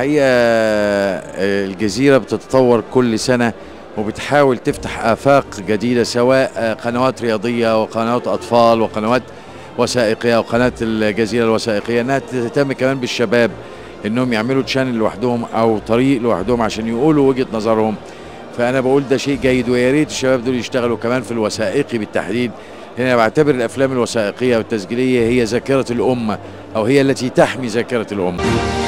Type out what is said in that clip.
الحقيقة الجزيرة بتتطور كل سنة وبتحاول تفتح آفاق جديدة سواء قنوات رياضية وقنوات أطفال وقنوات وثائقية وقناة الجزيرة الوثائقية إنها تهتم كمان بالشباب إنهم يعملوا تشانل لوحدهم أو طريق لوحدهم عشان يقولوا وجهة نظرهم فأنا بقول ده شيء جيد ويا ريت الشباب دول يشتغلوا كمان في الوثائقي بالتحديد هنا بعتبر الأفلام الوثائقية والتسجيلية هي ذاكرة الأمة أو هي التي تحمي ذاكرة الأمة